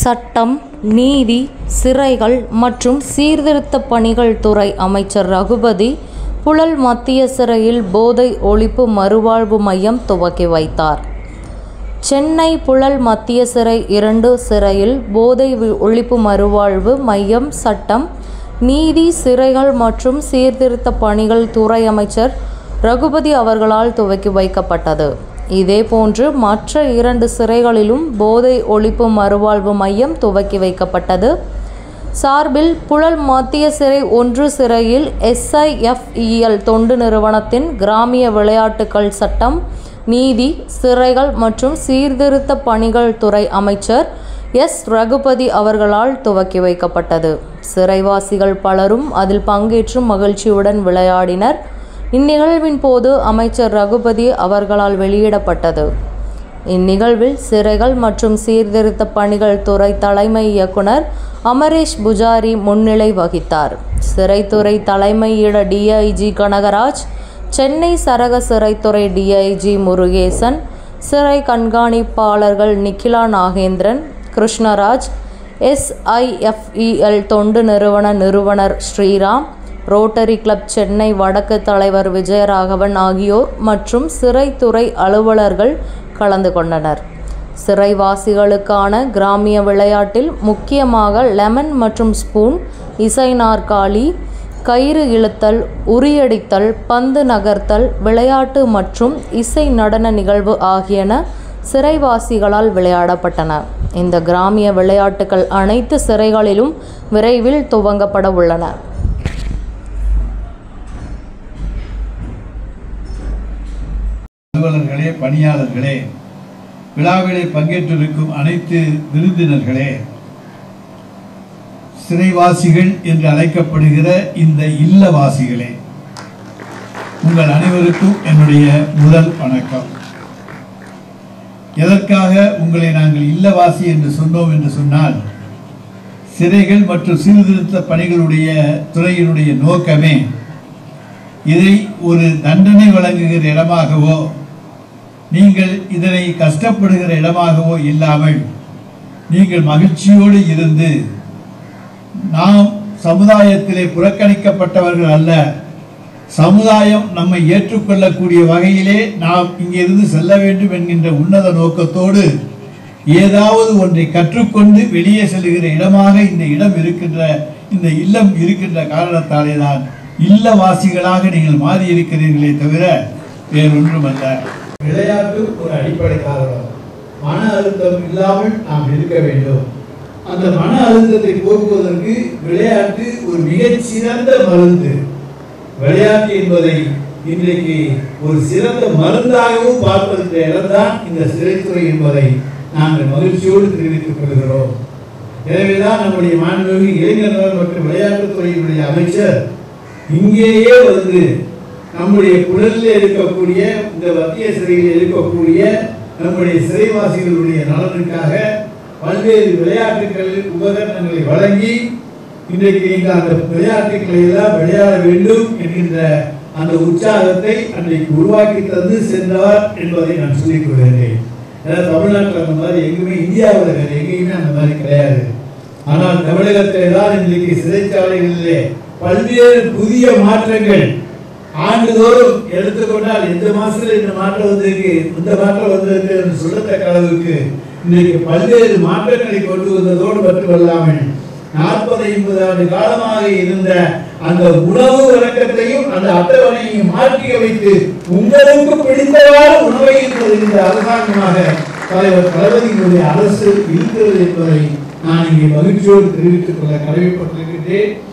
சட்டம் நீதி சிறைகள் மற்றும் சீர்திருத்த பணிகள் துறை அமைச்சர் ரகுபதி புழல் மத்திய சிறையில் போதை ஒழிப்பு மறுவாழ்வு மையம் துவக்கி வைத்தார் சென்னை புழல் மத்திய சிறை இரண்டு சிறையில் போதை வி- ஒழிப்பு மறுவாழ்வு மையம் சட்டம் நீதி சிறைகள் மற்றும் சீர்திருத்த பணிகள் துறை அமைச்சர் ரகுபதி அவர்களால் துவக்கி வைக்கப்பட்டது இதேபோன்று மற்ற இரண்டு சிறைகளிலும் போதை ஒழிப்பு மறுவாழ்வு மையம் துவக்கி வைக்கப்பட்டது சார்பில் புழல் மத்திய சிறை ஒன்று சிறையில் எஸ்ஐஎஃப்இஎல் தொண்டு நிறுவனத்தின் கிராமிய விளையாட்டுகள் சட்டம் நீதி சிறைகள் மற்றும் சீர்திருத்த பணிகள் துறை அமைச்சர் எஸ் ரகுபதி அவர்களால் துவக்கி வைக்கப்பட்டது சிறைவாசிகள் பலரும் அதில் பங்கேற்று மகிழ்ச்சியுடன் விளையாடினர் இந்நிகழ்வின் போது அமைச்சர் ரகுபதி அவர்களால் வெளியிடப்பட்டது இந்நிகழ்வில் சிறைகள் மற்றும் சீர்திருத்த பணிகள் துறை தலைமை இயக்குனர் அமரேஷ் புஜாரி முன்னிலை வகித்தார் சிறைத்துறை தலைமையிட டிஐஜி கனகராஜ் சென்னை சரக சிறைத்துறை டிஐஜி முருகேசன் சிறை கண்காணிப்பாளர்கள் நிக்கிலா நாகேந்திரன் கிருஷ்ணராஜ் எஸ்ஐஎஃப்இஎல் தொண்டு நிறுவன நிறுவனர் ஸ்ரீராம் ரோட்டரி கிளப் சென்னை வடக்கு தலைவர் விஜயராகவன் ஆகியோர் மற்றும் சிறைத்துறை அலுவலர்கள் கலந்து கொண்டனர் சிறைவாசிகளுக்கான கிராமிய விளையாட்டில் முக்கியமாக லெமன் மற்றும் ஸ்பூன் இசை நாற்காலி கயிறு இழுத்தல் உரியடித்தல் பந்து நகர்த்தல் விளையாட்டு மற்றும் இசை நடன நிகழ்வு ஆகியன சிறைவாசிகளால் விளையாடப்பட்டன இந்த கிராமிய விளையாட்டுகள் அனைத்து சிறைகளிலும் விரைவில் துவங்கப்பட உள்ளன அலுவலர்களே பணியாளர்களே விழாவிலே பங்கேற்றிருக்கும் அனைத்து விருந்தினர்களே சிறைவாசிகள் என்று அழைக்கப்படுகிற இந்த இல்லவாசிகளே உங்கள் அனைவருக்கும் என்னுடைய முதல் வணக்கம் எதற்காக உங்களை நாங்கள் இல்லவாசி என்று சொன்னோம் என்று சொன்னால் சிறைகள் மற்றும் சீர்திருத்த பணிகளுடைய துறையினுடைய நோக்கமே இதை ஒரு தண்டனை வழங்குகிற இடமாகவோ நீங்கள் இதனை கஷ்டப்படுகிற இடமாகவோ இல்லாமல் நீங்கள் மகிழ்ச்சியோடு இருந்து நாம் சமுதாயத்திலே புறக்கணிக்கப்பட்டவர்கள் அல்ல சமுதாயம் நம்மை ஏற்றுக்கொள்ளக்கூடிய வகையிலே நாம் இங்கிருந்து செல்ல வேண்டும் என்கின்ற உன்னத நோக்கத்தோடு ஏதாவது ஒன்றை கற்றுக்கொண்டு வெளியே செல்லுகிற இடமாக இந்த இடம் இருக்கின்ற இந்த இல்லம் இருக்கின்ற காரணத்தாலே தான் இல்லவாசிகளாக நீங்கள் மாறி இருக்கிறீர்களே தவிர வேறொன்றும் அல்ல விளையாட்டு ஒரு அடிப்படை காரணம் மன அழுத்தம் இல்லாமல் நாம் இருக்க வேண்டும் அந்த மன அழுத்தத்தை போக்குவதற்கு விளையாட்டு ஒரு மிகச் சிறந்த மருந்து விளையாட்டு என்பதை இன்றைக்கு ஒரு சிறந்த மருந்தாகவும் பார்ப்பதற்கு இடம்தான் இந்த சிறைத்துறை என்பதை நாங்கள் மகிழ்ச்சியோடு தெரிவித்துக் கொள்கிறோம் எனவேதான் நம்முடைய மாண்புமிகு இளைஞர்கள் மற்றும் விளையாட்டுத்துறையினுடைய அமைச்சர் இங்கேயே வந்து நம்முடைய குடலில் இருக்கக்கூடிய இந்த மத்திய சிறையில் இருக்கக்கூடிய நம்முடைய சிறைவாசிகளுடைய நலனுக்காக பல்வேறு விளையாட்டுகள் உபகரணங்களை வழங்கி இன்றைக்கு நீங்கள் அந்த விளையாட்டுகளை எல்லாம் விளையாட வேண்டும் என்கின்ற அந்த உற்சாகத்தை அன்றைக்கு உருவாக்கி தந்து சென்றவர் என்பதை நான் சொல்லிக் கொள்கிறேன் ஏன்னா தமிழ்நாட்டில் அந்த மாதிரி எங்குமே இந்தியாவில் வேறு எங்கேயுமே அந்த மாதிரி கிடையாது ஆனால் தமிழகத்திலே தான் இன்றைக்கு சிறைச்சாலைகளிலே பல்வேறு புதிய மாற்றங்கள் ஆண்டுதோறும் எடுத்துக்கொண்டால் எந்த மாசத்துல இந்த மாற்றம் வந்திருக்கு இந்த மாற்றம் வந்திருக்கு என்று சொல்லத்தக்க அளவுக்கு இன்றைக்கு பல்வேறு மாற்றங்களை கொண்டு வந்ததோடு மட்டுமல்லாமல் நாற்பது ஐம்பது ஆண்டு காலமாக இருந்த அந்த உணவு வழக்கத்தையும் அந்த அட்டவணையையும் மாற்றி வைத்து உங்களுக்கு பிடித்தவாறு உணவை இந்த அரசாங்கமாக தலைவர் தளபதியினுடைய அரசு இருக்கிறது என்பதை நான் இங்கே மகிழ்ச்சியோடு தெரிவித்துக் கொள்ள கடமைப்பட்டிருக்கின்றேன்